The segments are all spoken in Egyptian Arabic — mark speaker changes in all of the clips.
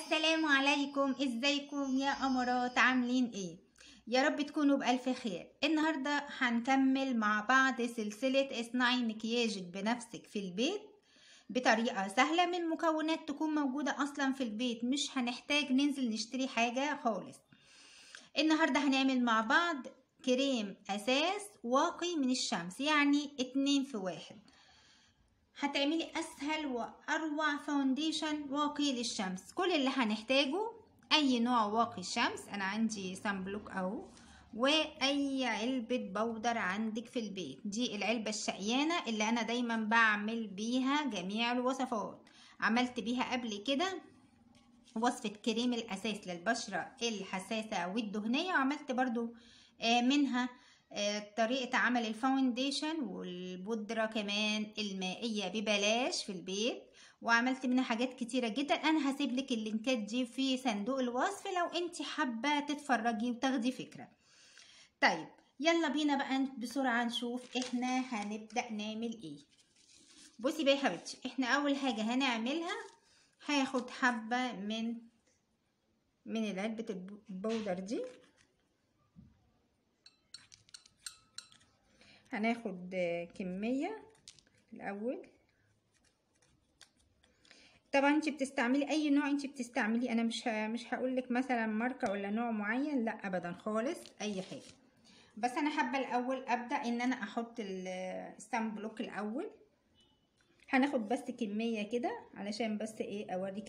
Speaker 1: السلام عليكم ازيكم يا امارات عاملين ايه يا رب تكونوا بألف خير النهاردة هنكمل مع بعض سلسلة اصنعي مكياجك بنفسك في البيت بطريقة سهلة من مكونات تكون موجودة اصلا في البيت مش هنحتاج ننزل نشتري حاجة خالص النهاردة هنعمل مع بعض كريم اساس واقي من الشمس يعني اتنين في واحد هتعملي اسهل واروع فاونديشن واقي للشمس كل اللي هنحتاجه اي نوع واقي الشمس انا عندي سان بلوك اهو واي علبة بودر عندك في البيت دي العلبة الشقيانة اللي انا دايما بعمل بيها جميع الوصفات عملت بيها قبل كده وصفة كريم الاساس للبشرة الحساسة والدهنية وعملت برضو منها طريقة عمل الفاونديشن والبودرة كمان المائية ببلاش في البيت وعملت منها حاجات كتيرة جدا انا هسيب لك اللينكات دي في صندوق الوصف لو انت حابة تتفرجي وتاخدي فكرة طيب يلا بينا بقى بسرعة نشوف احنا هنبدأ نعمل ايه بصي بقى يا حبيبتي احنا اول حاجة هنعملها هاخد حبة من من العلبة البودر دي هناخد كمية الأول طبعا انت بتستعملي اي نوع انت بتستعملي انا مش مش هقول لك مثلا ماركه ولا نوع معين لا ابدا خالص اي حاجه بس انا حابه الاول ابدا ان انا احط الستان بلوك الاول هناخد بس كميه كده علشان بس ايه اوريك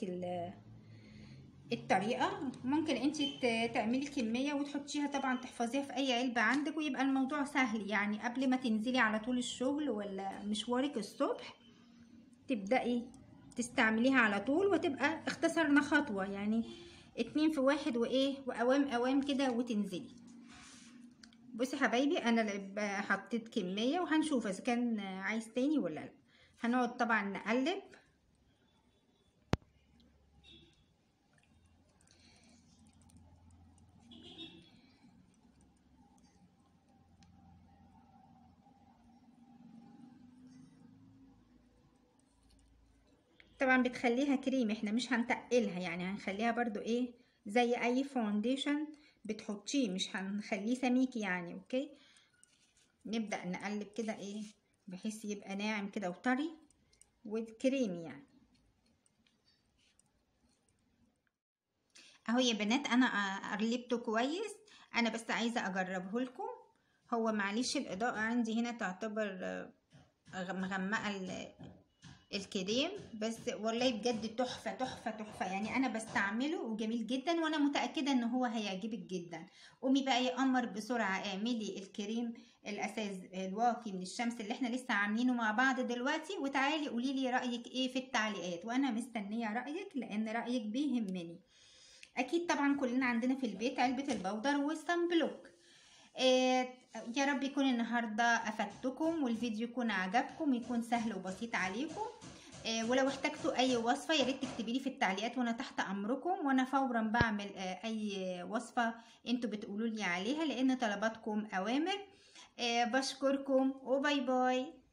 Speaker 1: الطريقة ممكن انت تعملي كمية وتحطيها طبعا تحفظيها في اي علبة عندك ويبقى الموضوع سهل يعني قبل ما تنزلي على طول الشغل ولا مشوارك الصبح تبدأي تستعمليها على طول وتبقى اختصرنا خطوة يعني اتنين في واحد وايه واوام اوام كده وتنزلي بصي حبايبي انا حطيت كمية وهنشوف اذا كان عايز تاني ولا لا هنقعد طبعا نقلب طبعا بتخليها كريم احنا مش هنتقلها يعني هنخليها برضو ايه زي اي فاونديشن بتحطيه مش هنخليه سميك يعني اوكي نبدأ نقلب كده ايه بحيث يبقى ناعم كده وطري وكريمي يعني اهو يا بنات انا قلبته كويس انا بس عايزه اجربه لكم هو معلش الاضاءه عندي هنا تعتبر مغمقه الكريم بس والله بجد تحفه تحفه تحفه يعني انا بستعمله وجميل جدا وانا متاكده ان هو هيعجبك جدا قومي بقى يا قمر بسرعه اعملي الكريم الاساس الواقي من الشمس اللي احنا لسه عاملينه مع بعض دلوقتي وتعالي قولي لي رايك ايه في التعليقات وانا مستنيه رايك لان رايك بيهمني اكيد طبعا كلنا عندنا في البيت علبه البودر والصن بلوك إيه يا رب يكون النهاردة أفدتكم والفيديو يكون عجبكم يكون سهل وبسيط عليكم إيه ولو احتجتوا أي وصفة يا ريت تكتبي لي في التعليقات وأنا تحت أمركم وأنا فورا بعمل أي وصفة انتوا بتقولوا لي عليها لأن طلباتكم أوامر إيه بشكركم وباي باي